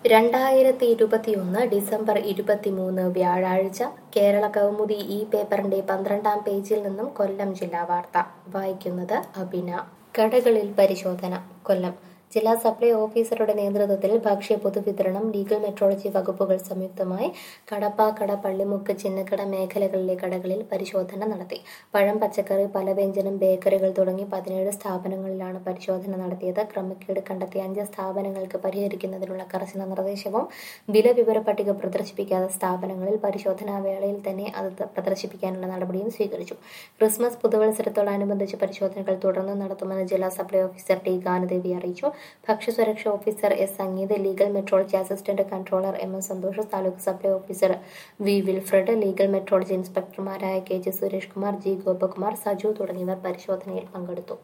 രണ്ടായിരത്തി ഇരുപത്തിയൊന്ന് ഡിസംബർ ഇരുപത്തിമൂന്ന് വ്യാഴാഴ്ച കേരള കൗമുദി ഈ പേപ്പറിന്റെ പന്ത്രണ്ടാം പേജിൽ നിന്നും കൊല്ലം ജില്ലാ വാർത്ത വായിക്കുന്നത് അബിന കടകളിൽ പരിശോധന കൊല്ലം ജില്ലാ സപ്ലൈ ഓഫീസറുടെ നേതൃത്വത്തിൽ ഭക്ഷ്യ പൊതുവിതരണം ലീഗൽ മെട്രോളജി വകുപ്പുകൾ സംയുക്തമായി കടപ്പാക്കട പള്ളിമുക്ക് ചിന്നക്കട മേഖലകളിലെ കടകളിൽ പരിശോധന നടത്തി പഴം പച്ചക്കറി പലവ്യഞ്ജനം ബേക്കറികൾ തുടങ്ങി പതിനേഴ് സ്ഥാപനങ്ങളിലാണ് പരിശോധന നടത്തിയത് ക്രമക്കേട് കണ്ടെത്തിയ അഞ്ച് സ്ഥാപനങ്ങൾക്ക് പരിഹരിക്കുന്നതിനുള്ള കർശന നിർദ്ദേശവും വില വിവര പട്ടിക പ്രദർശിപ്പിക്കാത്ത സ്ഥാപനങ്ങളിൽ പരിശോധനാ വേളയിൽ തന്നെ അത് പ്രദർശിപ്പിക്കാനുള്ള നടപടിയും സ്വീകരിച്ചു ക്രിസ്മസ് പുതുവത്സരത്തോടനുബന്ധിച്ച് പരിശോധനകൾ തുടർന്ന് നടത്തുമെന്ന് ജില്ലാ സപ്ലൈ ഓഫീസർ ടി ഗാനദേവി അറിയിച്ചു ഭക്ഷ്യസുരക്ഷാ officer S Sangeeth legal metrology assistant controller M S Santhosh taluk supply officer V Wilfred legal metrology ഇൻസ്പെക്ടർമാരായ K G Suresh Kumar G Gopakumar Saju തുടങ്ങിയവർ പരിശോധനയിൽ പങ്കെടുത്തു